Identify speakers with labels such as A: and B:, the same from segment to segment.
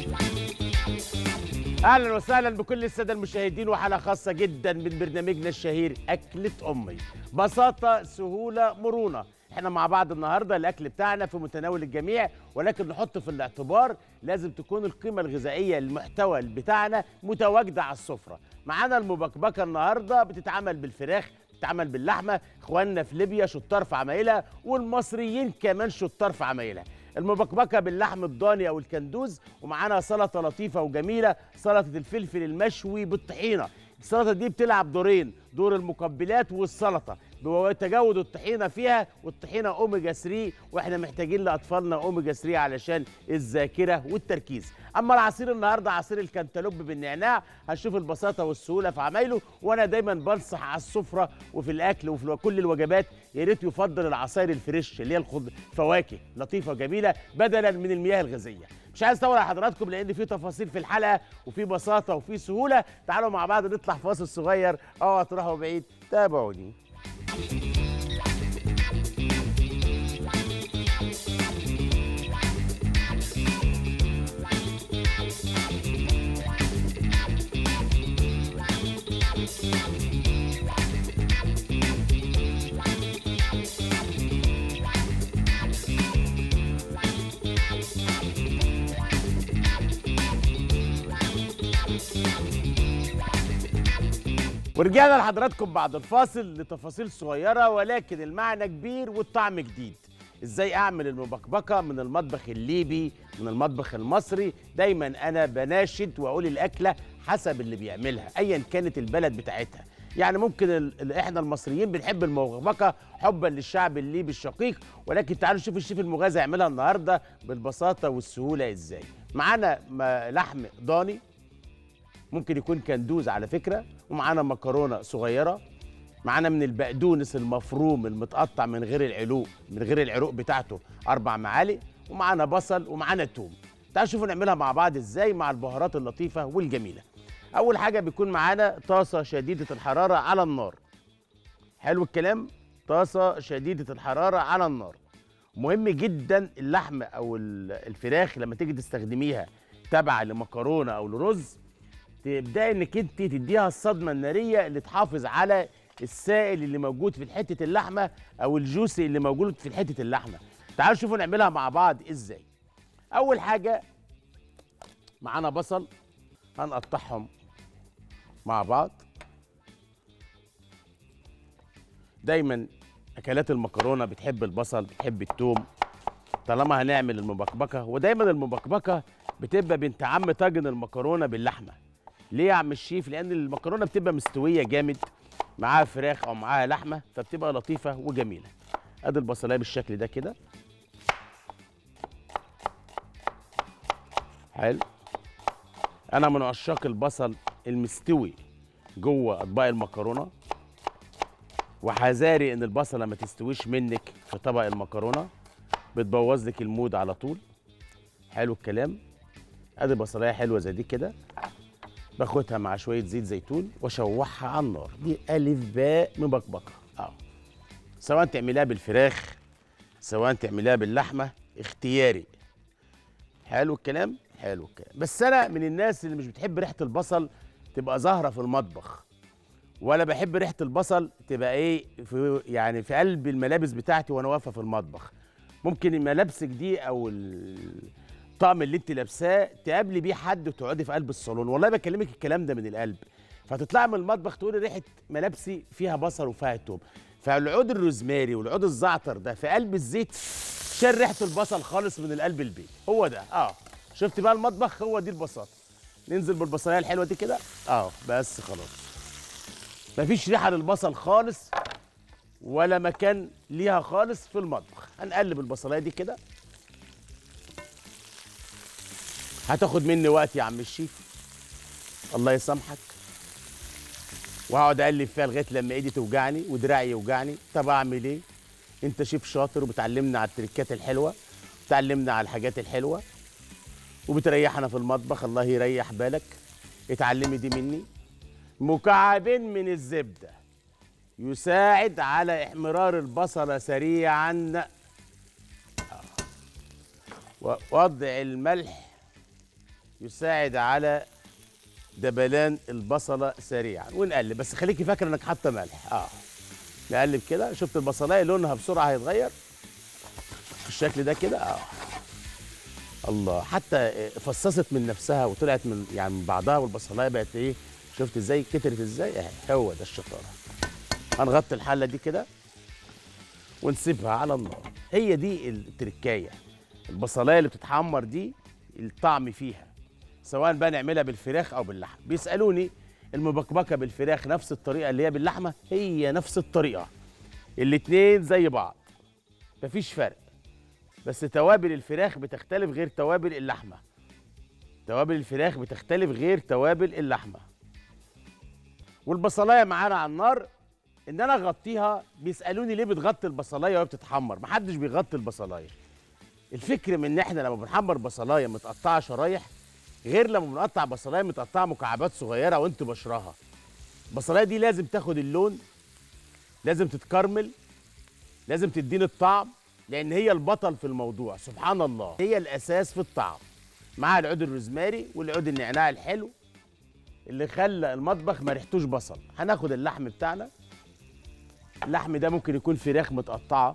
A: اهلا وسهلا بكل الساده المشاهدين وحلقه خاصه جدا من برنامجنا الشهير اكله امي بساطه سهوله مرونه احنا مع بعض النهارده الاكل بتاعنا في متناول الجميع ولكن نحط في الاعتبار لازم تكون القيمه الغذائيه المحتوى بتاعنا متواجده على السفره معانا المبكبكه النهارده بتتعمل بالفراخ بتتعمل باللحمه اخواننا في ليبيا شطار في عمايلها والمصريين كمان شطار في عمايلها المبكبكه باللحم الضاني او الكندوز ومعانا سلطه لطيفه وجميله سلطه الفلفل المشوي بالطحينه السلطه دي بتلعب دورين دور المقبلات والسلطه بتجاوز الطحينه فيها والطحينه اوميجا 3 واحنا محتاجين لاطفالنا اوميجا 3 علشان الذاكره والتركيز اما العصير النهارده عصير الكنتالوب بالنعناع هنشوف البساطه والسهوله في عمايله وانا دايما بنصح على السفره وفي الاكل وفي كل الوجبات يا ريت يفضل العصاير الفريش اللي هي الخض... فواكه لطيفه وجميله بدلا من المياه الغازيه مش عايز اطول على حضراتكم لان في تفاصيل في الحلقه وفي بساطه وفي سهوله تعالوا مع بعض نطلع فاصل صغير اوعى تروحوا بعيد تابعوني ورجعنا لحضراتكم بعد الفاصل لتفاصيل صغيرة ولكن المعنى كبير والطعم جديد ازاي اعمل المبكبكة من المطبخ الليبي من المطبخ المصري دايما انا بناشد واقول الاكلة حسب اللي بيعملها ايا كانت البلد بتاعتها يعني ممكن ال... احنا المصريين بنحب المبكبكة حبا للشعب الليبي الشقيق ولكن تعالوا نشوف الشيف المغازي يعملها النهارده بالبساطة والسهولة ازاي معانا لحم ضاني ممكن يكون كندوز على فكره ومعانا مكرونه صغيره معانا من البقدونس المفروم المتقطع من غير العلوق من غير العروق بتاعته اربع معالق ومعانا بصل ومعانا توم تعالوا شوفوا نعملها مع بعض ازاي مع البهارات اللطيفه والجميله اول حاجه بيكون معانا طاسه شديده الحراره على النار حلو الكلام طاسه شديده الحراره على النار مهم جدا اللحم او الفراخ لما تيجي تستخدميها تبع لمكرونه او لرز تبداي انك انت تديها الصدمه الناريه اللي تحافظ على السائل اللي موجود في حته اللحمه او الجوس اللي موجود في حته اللحمه تعالوا شوفوا نعملها مع بعض ازاي اول حاجه معانا بصل هنقطعهم مع بعض دايما اكلات المكرونه بتحب البصل بتحب التوم طالما هنعمل المبكبكه ودايما المبكبكه بتبقى بنت عم طاجن المكرونه باللحمه ليه يا عم الشيف لان المكرونه بتبقى مستويه جامد معاها فراخ او معاها لحمه فبتبقى لطيفه وجميله ادي البصلايه بالشكل ده كده حلو انا من عشاق البصل المستوي جوه اطباق المكرونه وحذاري ان البصله ما تستويش منك في طبق المكرونه بتبوظ لك المود على طول حلو الكلام ادي بصلايه حلوه زي دي كده باخدها مع شويه زيت زيتون واشوحها على النار دي الف باء مبكبكه اه سواء تعمليها بالفراخ سواء تعمليها باللحمه اختياري حلو الكلام حلو الكلام بس انا من الناس اللي مش بتحب ريحه البصل تبقى ظاهره في المطبخ ولا بحب ريحه البصل تبقى ايه في يعني في قلب الملابس بتاعتي وانا واقفه في المطبخ ممكن ملابسك دي او الطقم اللي انت لابساه تقابلي بيه حد وتقعدي في قلب الصالون والله بكلمك الكلام ده من القلب فتطلعي من المطبخ تقولي ريحه ملابسي فيها بصل وفيها توم فالعود الروزماري والعود الزعتر ده في قلب الزيت شال ريحه البصل خالص من القلب البيت هو ده اه شفت بقى المطبخ هو دي البساطه ننزل بالبصلايه الحلوه دي كده اه بس خلاص مفيش ريحه للبصل خالص ولا مكان ليها خالص في المطبخ هنقلب البصلايه دي كده هتاخد مني وقت يا عم الشيف الله يسامحك وهقعد اقلب فيها لغايه لما ايدي توجعني ودراعي يوجعني طب اعمل ايه انت شيف شاطر وبتعلمنا على التريكات الحلوه بتعلمنا على الحاجات الحلوه وبتريحنا في المطبخ الله يريح بالك اتعلمي دي مني مكعبين من الزبده يساعد على احمرار البصله سريعا ووضع الملح يساعد على دبلان البصله سريعا ونقلب بس خليكي فاكره انك حاطه ملح اه نقلب كده شفت البصلايه لونها بسرعه هيتغير بالشكل ده كده اه الله حتى فصصت من نفسها وطلعت من يعني من بعضها والبصلايه بقت ايه شفت ازاي كترت ازاي اهي هو ده الشطاره هنغطي الحله دي كده ونسيبها على النار هي دي التركايه البصلايه اللي بتتحمر دي الطعم فيها سواء بقى نعملها بالفراخ او باللحم بيسالوني المبكبكه بالفراخ نفس الطريقه اللي هي باللحمه هي نفس الطريقه الاتنين زي بعض مفيش فرق بس توابل الفراخ بتختلف غير توابل اللحمه توابل الفراخ بتختلف غير توابل اللحمه والبصلايه معانا على النار ان انا اغطيها بيسالوني ليه بتغطي البصلايه وهي بتتحمر محدش بيغطي البصلايه الفكر من ان احنا لما بنحمر بصلايه متقطعه شرايح غير لما بنقطع بصلايه متقطعه مكعبات صغيره وانت بشراها البصلايه دي لازم تاخد اللون لازم تتكرمل لازم تديني الطعم لان هي البطل في الموضوع سبحان الله هي الاساس في الطعم مع العود الروزماري والعود النعناع الحلو اللي خلى المطبخ ما ريحتوش بصل هناخد اللحم بتاعنا اللحم ده ممكن يكون فراخ متقطعه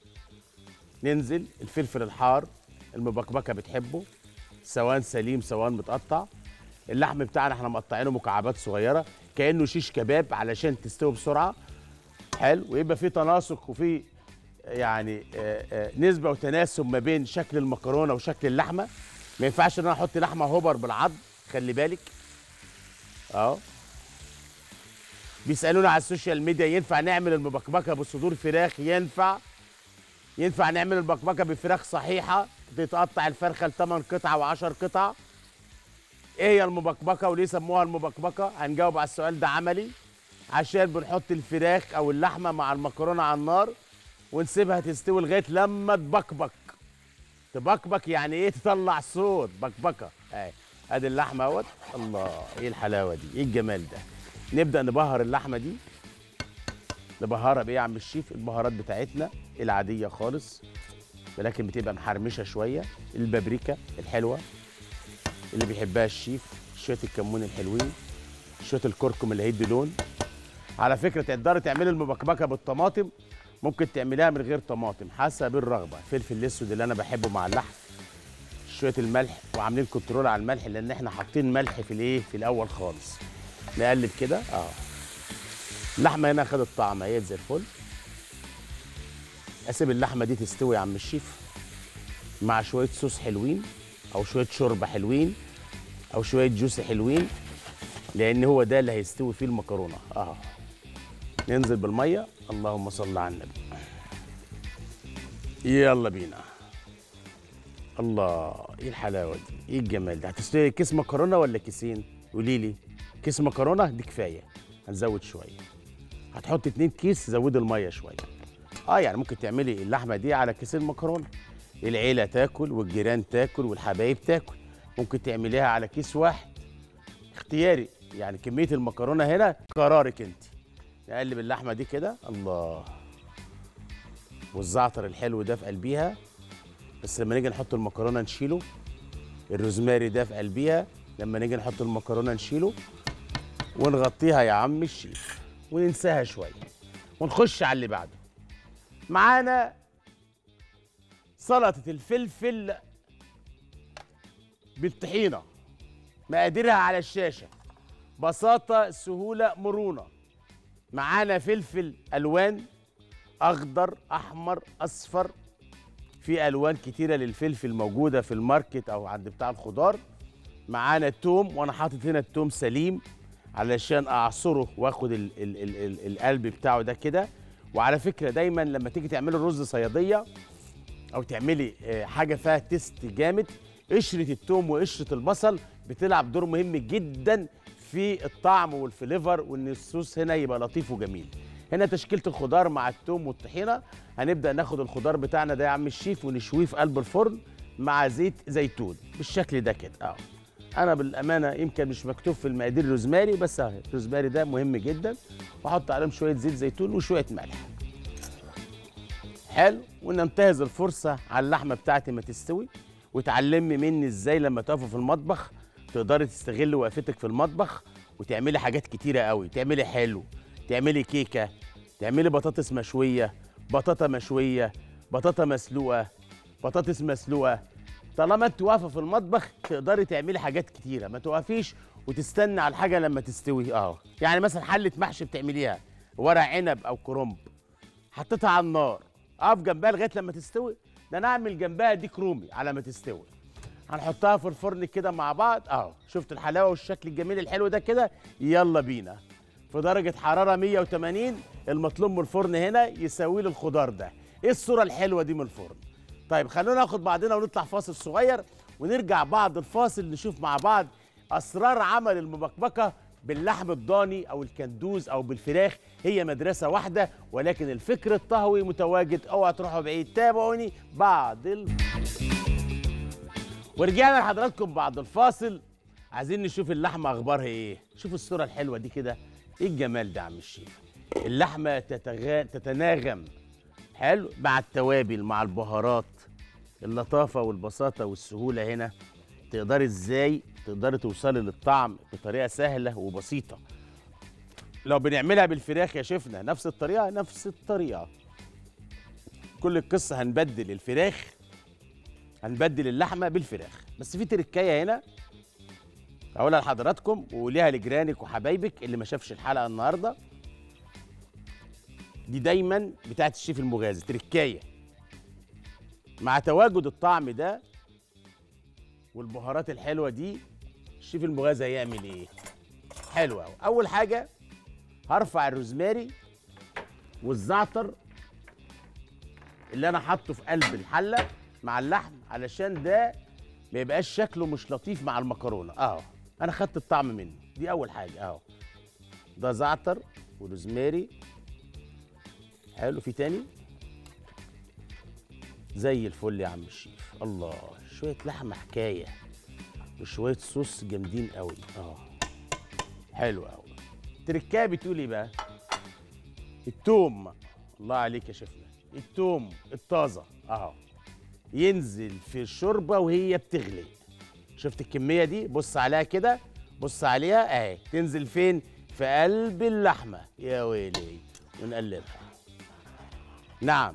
A: ننزل الفلفل الحار المبكبكه بتحبه سواء سليم سواء متقطع اللحم بتاعنا احنا مقطعينه مكعبات صغيره كانه شيش كباب علشان تستوي بسرعه حلو ويبقى في تناسق وفي يعني آه، آه، نسبه وتناسب ما بين شكل المكرونه وشكل اللحمه ما ينفعش ان انا احط لحمه هوبر بالعض خلي بالك اهو بيسالونا على السوشيال ميديا ينفع نعمل المبكبكه بصدور فراخ ينفع ينفع نعمل البكبكه بفراخ صحيحه تتقطع الفرخه لثمان قطع و10 قطع ايه هي المبكبكه وليه سموها المبكبكه هنجاوب على السؤال ده عملي عشان بنحط الفراخ او اللحمه مع المكرونه على النار ونسيبها تستوي لغايه لما تبكبك تبكبك يعني ايه تطلع صوت بكبكه اهي ادي اللحمه اهوت الله ايه الحلاوه دي ايه الجمال ده نبدا نبهر اللحمه دي نبهرها بايه يا عم الشيف البهارات بتاعتنا العاديه خالص ولكن بتبقى محرمشه شويه البابريكا الحلوه اللي بيحبها الشيف شويه الكمون الحلوين شويه الكركم اللي هيدي لون على فكره تقدري تعملي المبكبكه بالطماطم ممكن تعمليها من غير طماطم حسب الرغبه الفلفل الاسود اللي انا بحبه مع اللحم شويه الملح وعاملين كنترول على الملح لان احنا حاطين ملح في الايه في الاول خالص نقلب كده اه اللحمه هنا خدت طعم اهي زي الفل اسيب اللحمه دي تستوي يا عم الشيف مع شويه صوص حلوين او شويه شوربه حلوين او شويه جوس حلوين لان هو ده اللي هيستوي فيه المكرونه اه ننزل بالميه اللهم صل على النبي يلا بينا الله ايه الحلاوه دي ايه الجمال ده هتستوي كيس مكرونه ولا كيسين قولي لي كيس مكرونه دي كفايه هنزود شويه هتحط اتنين كيس زودي الميه شويه اه يعني ممكن تعملي اللحمه دي على كيسين مكرونه العيله تاكل والجيران تاكل والحبايب تاكل ممكن تعمليها على كيس واحد اختياري يعني كميه المكرونه هنا قرارك انت نقلب اللحمه دي كده الله والزعتر الحلو ده في قلبيها بس لما نيجي نحط المكرونه نشيله الروزماري ده في قلبيها لما نيجي نحط المكرونه نشيله ونغطيها يا عم الشيف وننساها شويه ونخش على اللي بعده معانا سلطه الفلفل بالطحينه مقاديرها على الشاشه بساطه سهوله مرونه معانا فلفل الوان اخضر احمر اصفر في الوان كتيره للفلفل موجوده في الماركت او عند بتاع الخضار معانا التوم وانا حاطط هنا التوم سليم علشان اعصره واخد ال ال ال ال القلب بتاعه ده كده وعلى فكره دايما لما تيجي تعملي الرز صياديه او تعملي آه، حاجه فيها تيست جامد قشره التوم وقشره البصل بتلعب دور مهم جدا في الطعم والفليفر وان الصوص هنا يبقى لطيف وجميل هنا تشكيله الخضار مع التوم والطحينه هنبدا ناخد الخضار بتاعنا ده يا عم الشيف ونشويه في قلب الفرن مع زيت زيتون بالشكل ده كده اه انا بالامانه يمكن مش مكتوب في المقادير روزماري بس اهي الروزماري ده مهم جدا واحط عليهم شويه زيت زيتون وشويه ملح حلو وننتهز الفرصه على اللحمه بتاعتي ما تستوي وتعلمي مني ازاي لما تقفوا في المطبخ تقدري تستغلي وقفتك في المطبخ وتعملي حاجات كتيره قوي تعملي حلو تعملي كيكه تعملي بطاطس مشويه بطاطا مشويه بطاطا مسلوقه بطاطس مسلوقه طالما انت واقفه في المطبخ تقدري تعملي حاجات كتيره ما توقفيش وتستني على الحاجه لما تستوي اه يعني مثلا حله محشي بتعمليها ورق عنب او كرنب حطيتها على النار اقف جنبها لغايه لما تستوي ده انا اعمل جنبها ديك رومي على ما تستوي هنحطها في الفرن كده مع بعض اهو شفت الحلاوه والشكل الجميل الحلو ده كده يلا بينا في درجه حراره 180 المطلوب من الفرن هنا يساوي لي الخضار ده ايه الصوره الحلوه دي من الفرن طيب خلونا ناخد بعضنا ونطلع فاصل صغير ونرجع بعد الفاصل نشوف مع بعض اسرار عمل المبكبكه باللحم الضاني او الكندوز او بالفراخ هي مدرسه واحده ولكن الفكر الطهوي متواجد اوعى تروحوا بعيد تابعوني بعد ال... ورجعنا لحضراتكم بعد الفاصل عايزين نشوف اللحمه اخبارها ايه شوف الصوره الحلوه دي كده ايه الجمال ده يا عم الشيف اللحمه تتغ... تتناغم حلو مع التوابل مع البهارات اللطافه والبساطه والسهوله هنا تقدري ازاي تقدري توصلي للطعم بطريقه سهله وبسيطه لو بنعملها بالفراخ يا شيفنا نفس الطريقه نفس الطريقه كل القصه هنبدل الفراخ هنبدل اللحمه بالفراخ بس في تركايه هنا هقولها لحضراتكم وقوليها لجيرانك وحبايبك اللي ما شافش الحلقه النهارده دي دايما بتاعت الشيف المغازي تركايه مع تواجد الطعم ده والبهارات الحلوه دي الشيف المغازي هيعمل ايه حلو قوي اول حاجه هرفع الروزماري والزعتر اللي انا حاطه في قلب الحله مع اللحم علشان ده ما يبقاش شكله مش لطيف مع المكرونه اهو انا خدت الطعم منه دي اول حاجه اهو ده زعتر وروزماري حلو في تاني زي الفل يا عم الشيف الله شويه لحمه حكايه وشويه صوص جامدين قوي اه حلو قوي تركايه بتقول ايه بقى التوم الله عليك يا شيفنا التوم الطازه اهو ينزل في الشوربه وهي بتغلي شفت الكميه دي بص عليها كده بص عليها اهي تنزل فين في قلب اللحمه يا ويلي ونقلبها نعم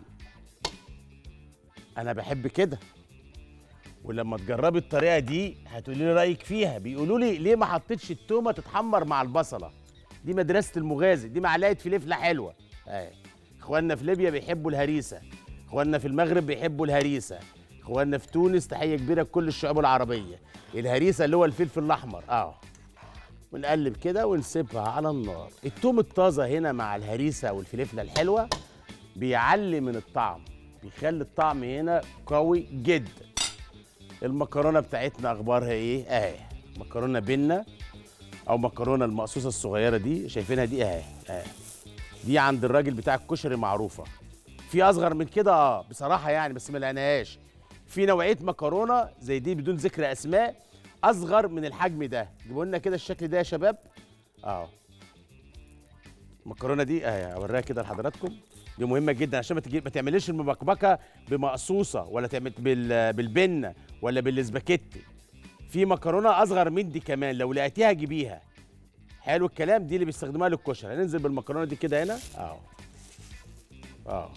A: انا بحب كده ولما تجربي الطريقه دي هتقولي لي رايك فيها بيقولوا لي ليه ما حطيتش التومه تتحمر مع البصله دي مدرسه المغازي دي معلقه فلفله حلوه اهي اخواننا في ليبيا بيحبوا الهريسه اخواننا في المغرب بيحبوا الهريسه اخواننا في تونس تحيه كبيره لكل الشعوب العربيه الهريسه اللي هو الفلفل الاحمر اه ونقلب كده ونسيبها على النار التوم الطازه هنا مع الهريسه والفلفله الحلوه بيعلي من الطعم بيخلي الطعم هنا قوي جدا المكرونه بتاعتنا اخبارها ايه اهي مكرونه بينا او مكرونه المقصوصه الصغيره دي شايفينها دي اهي اهي دي عند الراجل بتاع الكشري معروفه في اصغر من كده اه بصراحه يعني بس ما لقيناهاش في نوعيه مكرونه زي دي بدون ذكر اسماء اصغر من الحجم ده جيبوا لنا كده الشكل ده يا شباب اه المكرونه دي اهي اوريها كده لحضراتكم دي مهمه جدا عشان ما تجي ما تعمليش المبكبكه بمقصوصه ولا تعمل بال... بالبنه ولا بالسباكيتي في مكرونه اصغر من دي كمان لو لقيتيها جيبيها حلو الكلام دي اللي بيستخدموها للكشري هننزل بالمكرونه دي كده هنا اهو اه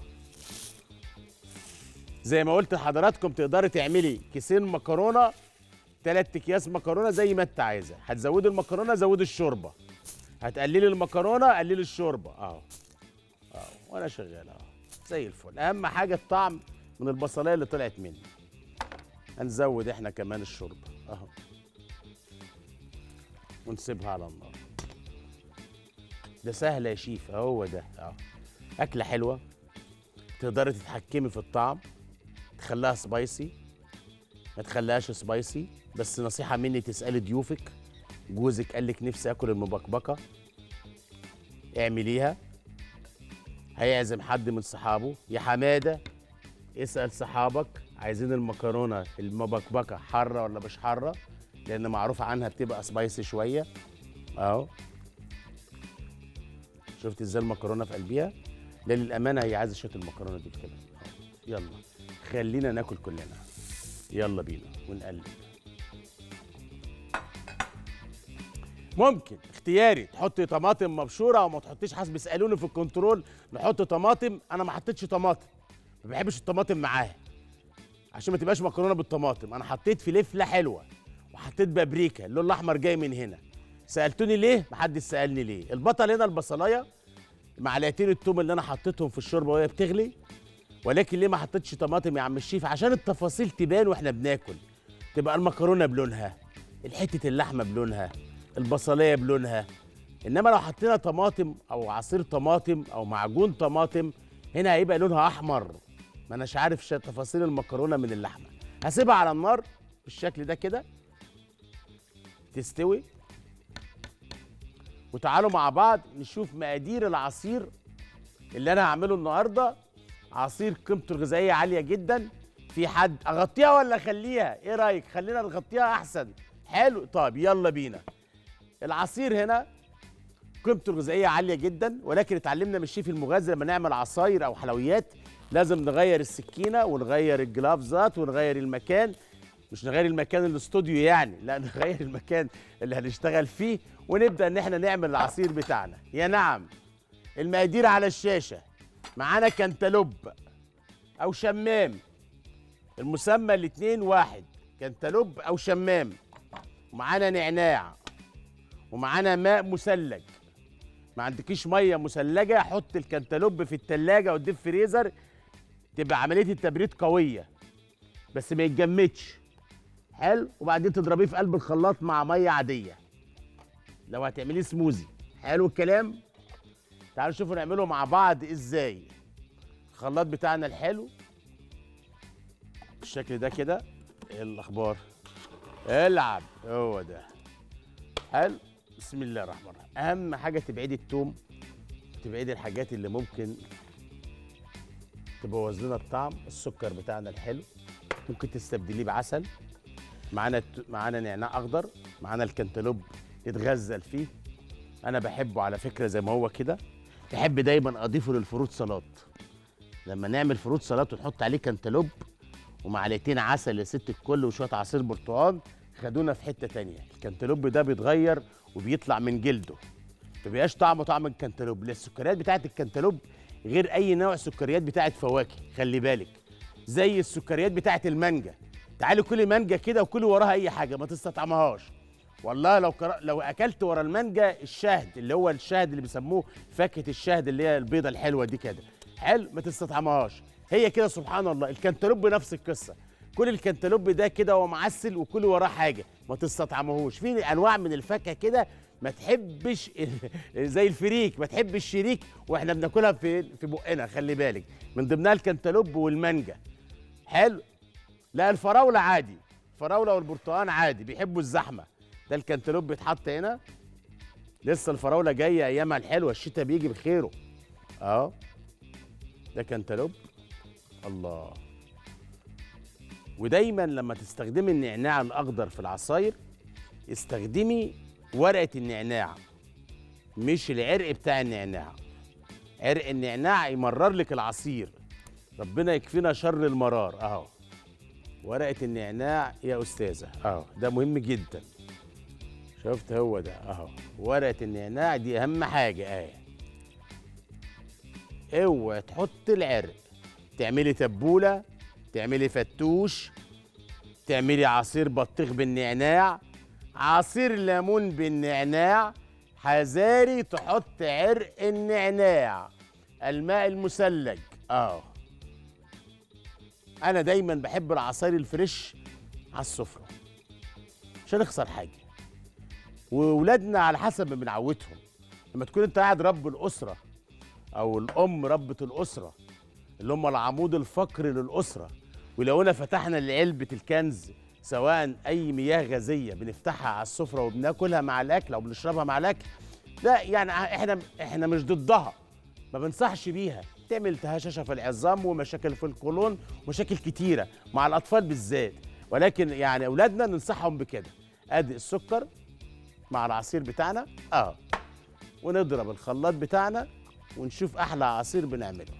A: زي ما قلت لحضراتكم تقدري تعملي كيسين مكرونه ثلاث اكياس مكرونه زي ما انت عايزه هتزودي المكرونه زودي الشوربه هتقللي المكرونه قللي الشوربه اهو اهو وانا شغال اهو زي الفل اهم حاجه الطعم من البصلايه اللي طلعت مني هنزود احنا كمان الشوربه اهو ونسيبها على النار ده سهل يا شيف هو ده اهو اكله حلوه تقدري تتحكمي في الطعم تخليها سبايسي ما تخليهاش سبايسي بس نصيحه مني تسالي ضيوفك جوزك قال لك نفسي اكل المبكبكه اعمليها هيعزم حد من صحابه يا حماده اسال صحابك عايزين المكرونه المبكبكه حاره ولا مش حاره لان معروف عنها بتبقى سبايسي شويه اهو شفت ازاي المكرونه في قلبيها ده للامانه هي عايزه شويه المكرونه دي كده أهو. يلا خلينا ناكل كلنا يلا بينا ونقلب ممكن اختياري تحطي طماطم مبشوره او ما تحطيش حسب بيسالوني في الكنترول نحط طماطم انا ما حطيتش طماطم ما بحبش الطماطم معاها عشان ما تبقاش مكرونه بالطماطم انا حطيت فلفله حلوه وحطيت بابريكا اللون الاحمر جاي من هنا سالتوني ليه محدش سالني ليه البطل هنا البصلايه معلقتين التوم اللي انا حطيتهم في الشوربه وهي بتغلي ولكن ليه ما حطيتش طماطم يا عم الشيف عشان التفاصيل تبان واحنا بناكل تبقى المكرونه بلونها الحته اللحمه بلونها البصليه بلونها انما لو حطينا طماطم او عصير طماطم او معجون طماطم هنا هيبقى لونها احمر ما اناش عارف شا- تفاصيل المكرونه من اللحمه هسيبها على النار بالشكل ده كده تستوي وتعالوا مع بعض نشوف مقادير العصير اللي انا هعمله النهارده عصير قيمته الغذائيه عاليه جدا في حد اغطيها ولا اخليها ايه رايك خلينا نغطيها احسن حلو طيب يلا بينا العصير هنا قيمته الغذائيه عاليه جدا ولكن اتعلمنا من الشيف المغذي لما نعمل عصاير او حلويات لازم نغير السكينه ونغير الجلافزات ونغير المكان مش نغير المكان الاستوديو يعني لا نغير المكان اللي هنشتغل فيه ونبدا ان احنا نعمل العصير بتاعنا يا نعم المقادير على الشاشه معانا كنتالوب او شمام المسمى الاتنين واحد كنتالوب او شمام ومعانا نعناع ومعانا ماء مثلج ما عندكيش ميه مثلجه حط الكنتالوب في التلاجة والديب فريزر تبقى عمليه التبريد قويه بس ما يتجمدش حلو وبعدين تضربيه في قلب الخلاط مع ميه عاديه لو هتعمليه سموزي حلو الكلام تعالوا نشوفوا نعمله مع بعض ازاي الخلاط بتاعنا الحلو بالشكل ده كده ايه الاخبار العب هو ده حلو بسم الله الرحمن الرحيم اهم حاجه تبعدي التوم تبعدي الحاجات اللي ممكن تبوظ لنا الطعم السكر بتاعنا الحلو ممكن تستبدليه بعسل معانا الت- معانا نعناع اخضر معانا الكنتالوب يتغزل فيه انا بحبه على فكره زي ما هو كده بحب دايما اضيفه للفروت سلطات لما نعمل فروت سلطات ونحط عليه كنتالوب ومعلقتين عسل يا ست الكل وشويه عصير برتقال خدونا في حته تانية الكنتالوب ده بيتغير وبيطلع من جلده ما بيبقاش طعمه طعم الكنتالوب لا السكريات بتاعت الكنتالوب غير اي نوع سكريات بتاعت فواكه خلي بالك زي السكريات بتاعت المانجا تعالي كلي مانجا كده وكلي وراها اي حاجه ما تستطعمهاش والله لو كر... لو اكلت ورا المانجا الشهد اللي هو الشهد اللي بيسموه فاكهه الشهد اللي هي البيضه الحلوه دي كده حلو ما تستطعمهاش هي كده سبحان الله الكنتالوب نفس القصه كل الكنتالوب ده كده هو معسل وكل وراه حاجه ما تستطعمهوش في انواع من الفاكهه كده ما تحبش زي الفريك ما تحبش الشريك واحنا بناكلها في في بقنا خلي بالك من ضمنها الكنتالوب والمانجا حلو لا الفراوله عادي الفراوله والبرتقال عادي بيحبوا الزحمه ده الكنتالوب بيتحط هنا لسه الفراوله جايه ايامها الحلوه الشتاء بيجي بخيره اه ده كنتالوب الله ودايما لما تستخدمي النعناع الاخضر في العصاير استخدمي ورقه النعناع مش العرق بتاع النعناع عرق النعناع يمرر لك العصير ربنا يكفينا شر المرار اهو ورقه النعناع يا استاذه اهو ده مهم جدا شفت هو ده اهو ورقه النعناع دي اهم حاجه اهي اوعى تحط العرق تعملي تبوله تعملي فتوش تعملي عصير بطيخ بالنعناع عصير ليمون بالنعناع حذاري تحط عرق النعناع الماء المثلج اه انا دايما بحب العصاير الفريش على السفره مش هنخسر حاجه وولادنا على حسب ما بنعودهم لما تكون انت قاعد رب الاسره او الام ربة الاسره اللي هم العمود الفقري للاسره ولو فتحنا علبه الكنز سواء اي مياه غازيه بنفتحها على السفره وبناكلها مع الاكل او بنشربها مع الاكل لا يعني احنا احنا مش ضدها ما بنصحش بيها تعمل تهششه في العظام ومشاكل في القولون ومشاكل كتيره مع الاطفال بالذات ولكن يعني اولادنا ننصحهم بكده ادي السكر مع العصير بتاعنا اه ونضرب الخلاط بتاعنا ونشوف احلى عصير بنعمله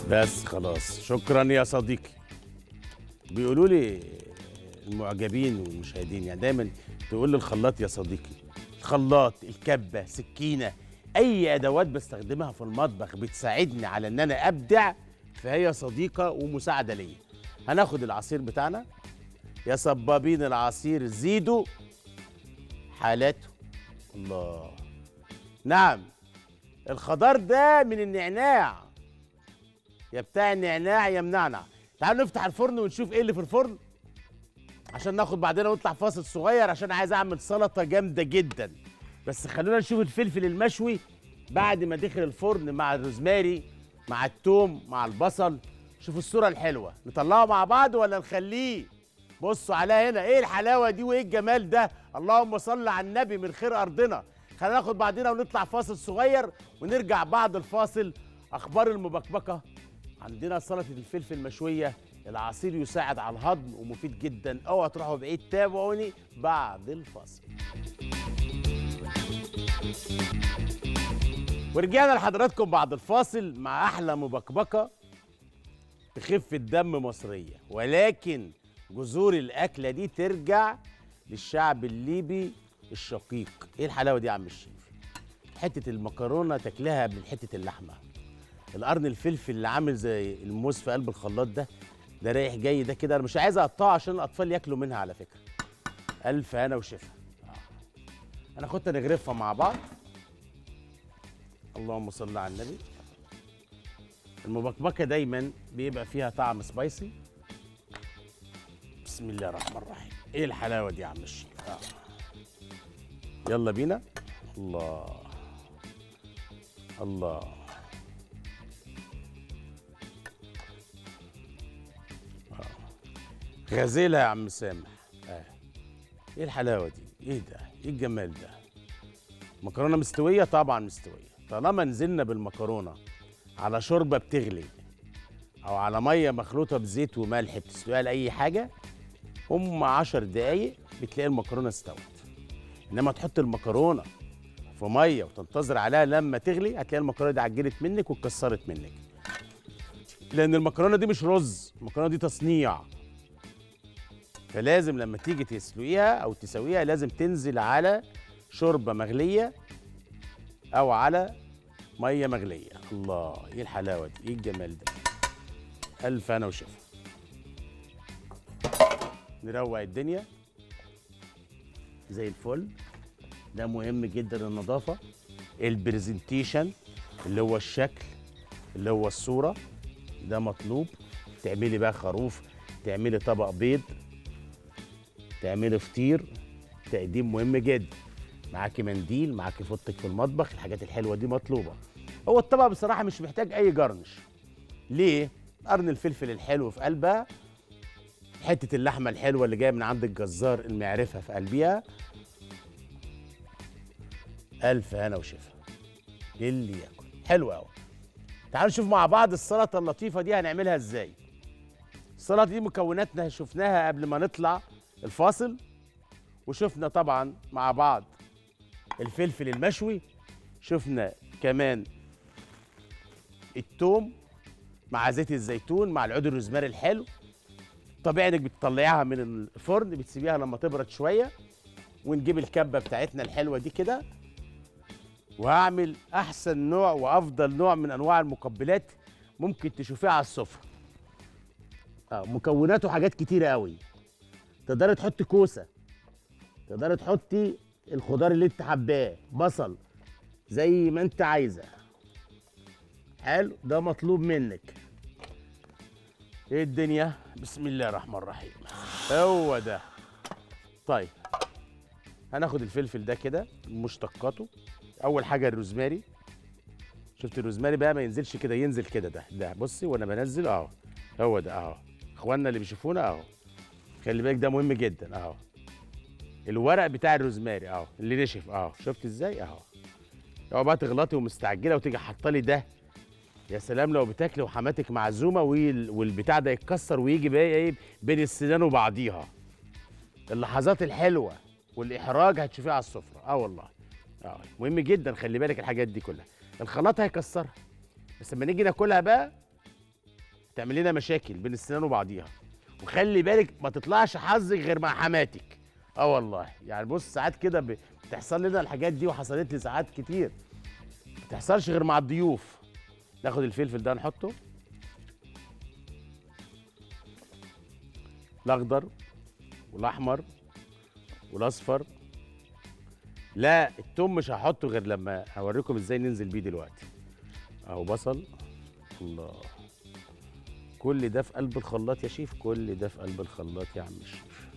A: بس خلاص شكرا يا صديقي بيقولوا لي المعجبين والمشاهدين يعني دايما تقول للخلاط يا صديقي الخلاط الكبه سكينه اي ادوات بستخدمها في المطبخ بتساعدني على ان انا ابدع فهي صديقه ومساعده ليا هناخد العصير بتاعنا يا صبابين العصير زيدوا حالاته الله نعم الخضار ده من النعناع يا بتاع النعناع يا منعنع تعالوا نفتح الفرن ونشوف ايه اللي في الفرن عشان ناخد بعدين ونطلع فاصل صغير عشان عايز اعمل سلطه جامده جدا بس خلونا نشوف الفلفل المشوي بعد ما دخل الفرن مع الروزماري مع التوم مع البصل شوفوا الصوره الحلوه نطلعه مع بعض ولا نخليه بصوا عليها هنا ايه الحلاوه دي وايه الجمال ده اللهم صل على النبي من خير ارضنا خلينا ناخد بعضنا ونطلع فاصل صغير ونرجع بعد الفاصل اخبار المبكبكه عندنا سلطه الفلفل المشويه العصير يساعد على الهضم ومفيد جدا اوعى تروحوا بعيد تابعوني بعد الفاصل ورجعنا لحضراتكم بعد الفاصل مع احلى مبكبكه بخفه دم مصريه ولكن جذور الاكله دي ترجع للشعب الليبي الشقيق ايه الحلاوه دي يا عم الشيف حته المكرونه تاكلها قبل حته اللحمه القرن الفلفل اللي عامل زي الموز في قلب الخلاط ده ده رايح جاي ده كده انا مش عايز اقطعه عشان الاطفال ياكلوا منها على فكره الف هنا وشفا آه. انا كنت نغرفها مع بعض اللهم صل على النبي المبكبكه دايما بيبقى فيها طعم سبايسي بسم الله الرحمن الرحيم ايه الحلاوه دي يا عم الشيخ آه. يلا بينا الله الله غزيلة يا عم سامح آه. ايه الحلاوة دي؟ ايه ده؟ ايه الجمال ده؟ مكرونة مستوية؟ طبعا مستوية طالما نزلنا بالمكرونة على شوربة بتغلي أو على مية مخلوطة بزيت وملح بتسلقها لأي حاجة هم عشر دقايق بتلاقي المكرونة استوت إنما تحط المكرونة في مية وتنتظر عليها لما تغلي هتلاقي المكرونة دي عجلت منك واتكسرت منك لأن المكرونة دي مش رز المكرونة دي تصنيع فلازم لما تيجي تسلقيها او تسويها لازم تنزل على شوربه مغليه او على ميه مغليه الله ايه الحلاوه دي ايه الجمال ده الف انا وشفا نروق الدنيا زي الفل ده مهم جدا النظافه البرزنتيشن اللي هو الشكل اللي هو الصوره ده مطلوب تعملي بقى خروف تعملي طبق بيض تعملي فطير تقديم مهم جدا معاكي منديل معاكي فوطك في المطبخ الحاجات الحلوه دي مطلوبه هو الطبق بصراحه مش محتاج اي جرنش ليه قرن الفلفل الحلو في قلبها حته اللحمه الحلوه اللي جايه من عند الجزار المعرفه في قلبها الف هنا وشفا للي ياكل حلو قوي تعالوا نشوف مع بعض السلطه اللطيفه دي هنعملها ازاي السلطه دي مكوناتنا شفناها قبل ما نطلع الفاصل وشفنا طبعا مع بعض الفلفل المشوي شفنا كمان التوم مع زيت الزيتون مع العود الروزماري الحلو طبيعي انك بتطلعيها من الفرن بتسيبيها لما تبرد شويه ونجيب الكبه بتاعتنا الحلوه دي كده وهعمل احسن نوع وافضل نوع من انواع المقبلات ممكن تشوفيها على السفره اه مكوناته حاجات كتيره قوي تقدري تحطي كوسه تقدري تحطي الخضار اللي انت حباه بصل زي ما انت عايزه حلو ده مطلوب منك ايه الدنيا بسم الله الرحمن الرحيم هو ده طيب هناخد الفلفل ده كده مشتقاته اول حاجه الروزماري شفت الروزماري بقى ما ينزلش كده ينزل كده ده ده بصي وانا بنزل اهو هو ده اهو اخواننا اللي بيشوفونا اهو خلي بالك ده مهم جدا اهو الورق بتاع الروزماري اهو اللي نشف اهو شفت ازاي اهو لو بقى تغلطي ومستعجله وتيجي حاطه لي ده يا سلام لو بتاكلي وحماتك معزومه وال- والبتاع ده يتكسر ويجي بقى ايه بين السنان وبعضيها اللحظات الحلوه والاحراج هتشوفيها على السفره اه والله اه مهم جدا خلي بالك الحاجات دي كلها الخلاط هيكسرها بس لما نيجي ناكلها بقى تعمل لنا مشاكل بين السنان وبعضيها وخلي بالك ما تطلعش حظك غير مع حماتك اه والله يعني بص ساعات كده ب- بتحصل لنا الحاجات دي وحصلت لي ساعات كتير ما بتحصلش غير مع الضيوف ناخد الفلفل ده نحطه الاخضر والاحمر والاصفر لا التوم مش هحطه غير لما هوريكم ازاي ننزل بيه دلوقتي اهو بصل الله كل ده في قلب الخلاط يا شيف كل ده في قلب الخلاط يا عم الشيف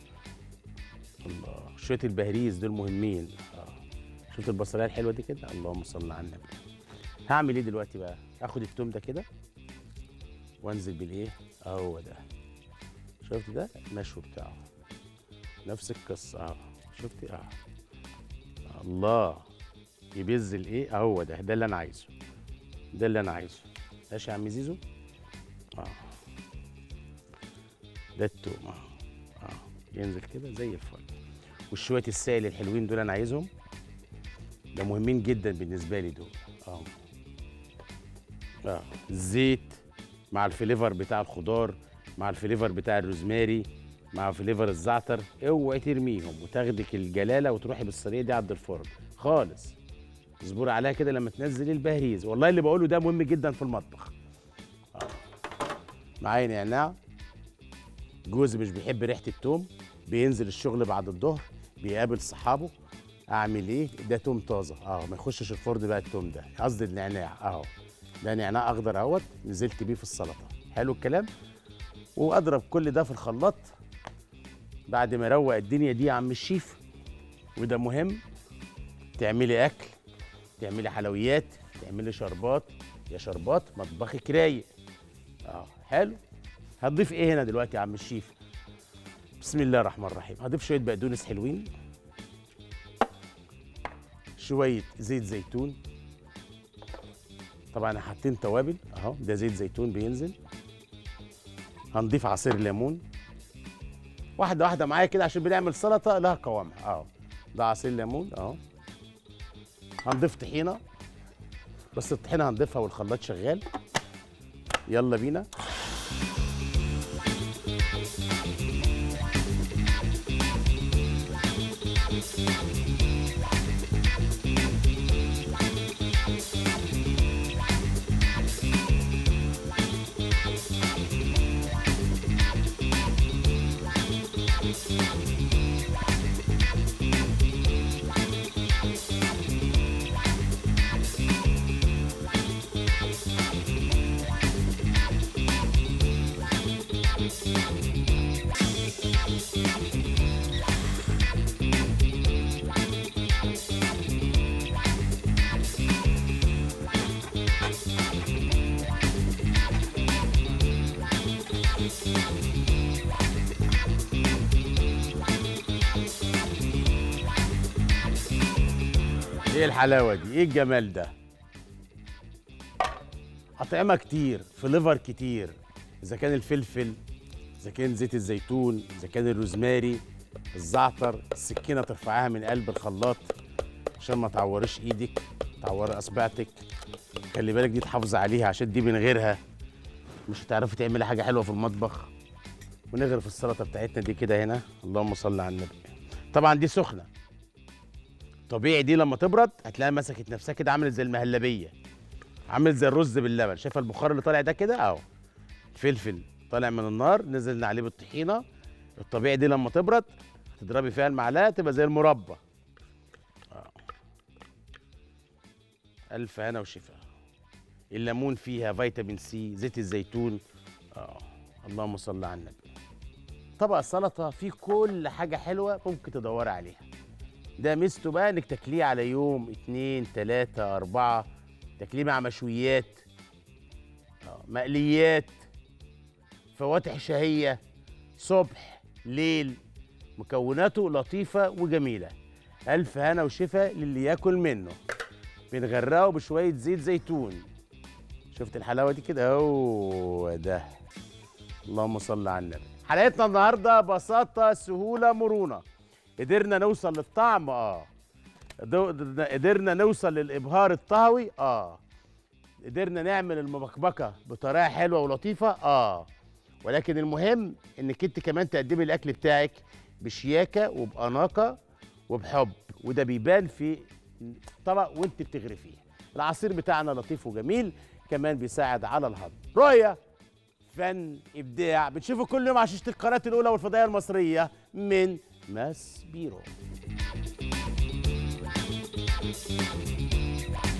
A: الله شويه البهريز دول مهمين اه شفت البصلايه الحلوه دي كده اللهم صل على النبي هعمل ايه دلوقتي بقى اخد التوم ده كده وانزل بالايه اهو ده شفت ده المشوي بتاعه نفس القصه اه شفتي اه الله يبز الايه اهو ده ده اللي انا عايزه ده اللي انا عايزه ماشي يا عم زيزو اه ده التوم اه اه ينزل كده زي الفل وشويه السائل الحلوين دول انا عايزهم ده مهمين جدا بالنسبه لي دول اه اه الزيت مع الفليفر بتاع الخضار مع الفليفر بتاع الروزماري مع فليفر الزعتر اوعي ترميهم وتاخدك الجلاله وتروحي بالصينيه دي عند الفرن خالص اصبري عليها كده لما تنزلي البهريز والله اللي بقوله ده مهم جدا في المطبخ آه. معايا نعناع جوزي مش بيحب ريحه التوم بينزل الشغل بعد الظهر بيقابل صحابه اعمل ايه ده توم طازه اه ما يخشش الفرن بقى التوم ده قصدي النعناع اهو ده نعناع اخضر اهوت نزلت بيه في السلطه حلو الكلام واضرب كل ده في الخلاط بعد ما اروق الدنيا دي يا عم الشيف وده مهم تعملي اكل تعملي حلويات تعملي شربات يا شربات مطبخك رايق اه حلو هتضيف ايه هنا دلوقتي يا عم الشيف بسم الله الرحمن الرحيم هضيف شويه بقدونس حلوين شويه زيت زيتون طبعا حاطين توابل اهو ده زيت زيتون بينزل هنضيف عصير ليمون واحده واحده معايا كده عشان بنعمل سلطه لها قوامها اهو ده عصير ليمون اهو هنضيف طحينه بس الطحينه هنضيفها والخلاط شغال يلا بينا ايه الحلاوه دي ايه الجمال ده اطعمه كتير فليفر كتير اذا كان الفلفل اذا كان زيت الزيتون اذا كان الروزماري الزعتر السكينه ترفعها من قلب الخلاط عشان ما تعوريش ايدك تعوري اصبعتك خلي بالك دي تحافظي عليها عشان دي من غيرها مش هتعرفي تعملي حاجه حلوه في المطبخ ونغرف السلطه بتاعتنا دي كده هنا اللهم صل على النبي طبعا دي سخنه طبيعي دي لما تبرد هتلاقيها مسكت نفسها كده عملت زي المهلبيه عملت زي الرز باللبن شايفه البخار اللي طالع ده كده اهو الفلفل طالع من النار نزلنا عليه بالطحينه الطبيعي دي لما تبرد هتضربي فيها المعلقه تبقى زي المربى آه. الف هنا وشفا الليمون فيها فيتامين سي زيت الزيتون اه اللهم صل على النبي طبق السلطه فيه كل حاجه حلوه ممكن تدوري عليها ده ميزته بقى انك تاكليه على يوم اتنين تلاتة اربعة تاكليه مع مشويات آه، مقليات فواتح شهية صبح ليل مكوناته لطيفة وجميلة ألف هنا وشفا للي ياكل منه بنغرقه بشوية زيت زيتون شفت الحلاوة دي كده هو ده اللهم صل على النبي حلقتنا النهارده بساطة سهولة مرونة قدرنا نوصل للطعم اه دو- قدرنا نوصل للابهار الطهوي اه قدرنا نعمل المبكبكه بطريقه حلوه ولطيفه اه ولكن المهم انك انت كمان تقدمي الاكل بتاعك بشياكه وباناقه وبحب وده بيبان في الطبق وانت بتغرفيه العصير بتاعنا لطيف وجميل كمان بيساعد على الهضم رؤيه فن ابداع بتشوفوا كل يوم على شاشه القناه الاولى والفضائيه المصريه من ماس بيرو